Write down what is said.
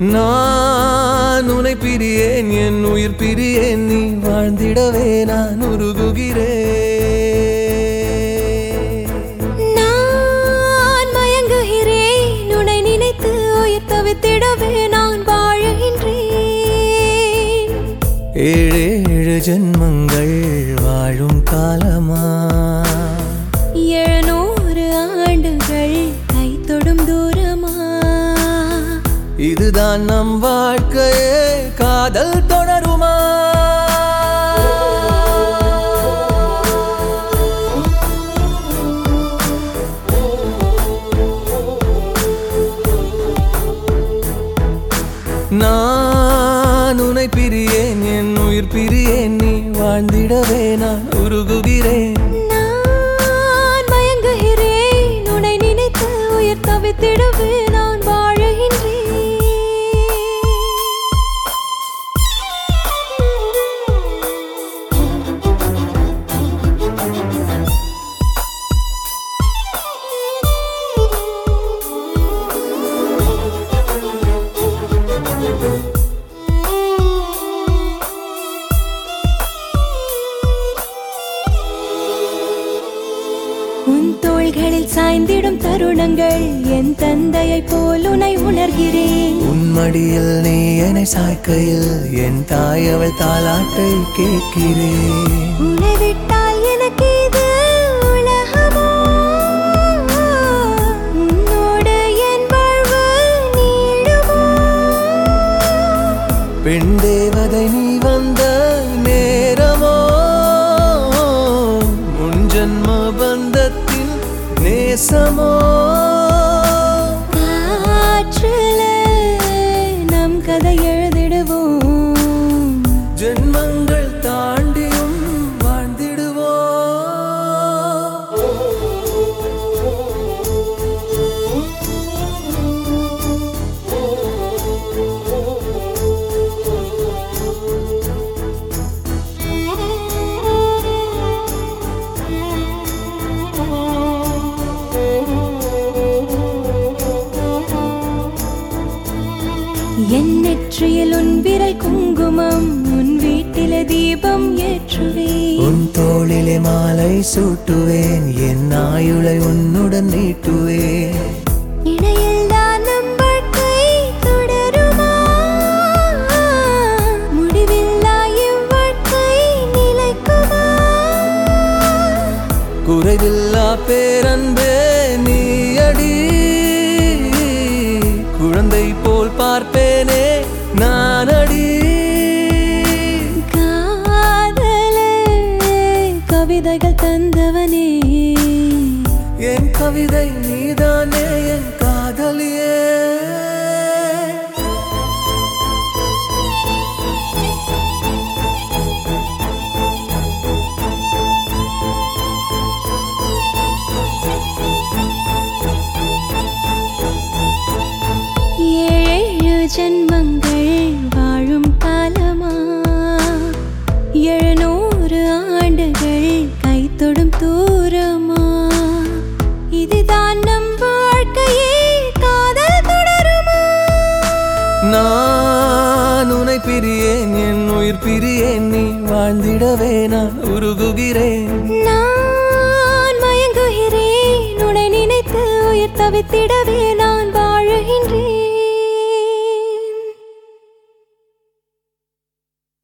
நான் உனை பிரியேன் என் உயிர் பிரியேன் நீ வாழ்ந்திடவே நான் உருகுகிறேன் நான் மயங்குகிறேன் உன்னை நினைத்து உயிர் தவித்திடவே நான் வாழுகின்றேன் ஏழேழு ஜென்மங்கள் வாழும் காலமா எழுநூறு ஆண்டுகள் கை தொடும் தூரமா இதுதான் நம் வாழ்க்கையே காதல் தொடருமா நான் உனை பிரியேன் என் உயிர் பிரியேன் நீ வாழ்ந்திடவே நான் உருகுகிறேன் நான் மயங்குகிறேன் உன்னை நினைத்து உயிர் தவித்திடவே நான் வாழுகின்றேன் உன் தோள்களில் சாய்ந்திடும் தருணங்கள் என் தந்தையைப் போல் உன்னை உணர்கிறேன் உன் மடியில் நீ என்னை சாய்க்கையில் என் தாய் அவள் தாலாட்டை கேட்கிறேன் உன்னை விட்டால் எனக்கு இது உலகமோ உன்னோடு என் வாழ்வு நீடுமோ பெண் தேவதை நீ வந்த நேரமோ முன் ஜன்ம பந்தத்தின் நேசமோ காற்றிலே நம் கதை எழுதிடுவோம் ஜென்மங்கள் தாண்டியும் வாழ்ந்திடுவோ என் நெற்றியில் உன் விரல் குங்குமம் உன் வீட்டிலே தீபம் ஏற்றுவேன் உன் தோளிலே மாலை சூட்டுவேன் என் ஆயுளை உன்னுடன் நீட்டுவேன் இடையில்லா நம் வாழ்க்கை தொடருமா முடிவில்லா இவ்வாழ்க்கை நிலைக்குமா குறைவில்லா பேரன்பே நீயடி குழந்தை போல் பார்ப்பேனே நானடி காதலே கவிதைகள் தந்தவனே என் கவிதை நீதானே என் காதலியே ஏழு ஜென்மங்கள் வாழும் காலமா எழுநூறு ஆண்டுகள் கை தொடும் தூரமா இதுதான் நம் வாழ்க்கையே காதல் தொடருமா நான் உனை பிரியேன் என் உயிர் பிரியேன் நீ வாழ்ந்திடவே நான் உருகுகிறேன் நான் மயங்குகிறேன் உன்னை நினைத்து உயிர் தவித்திடவே நான்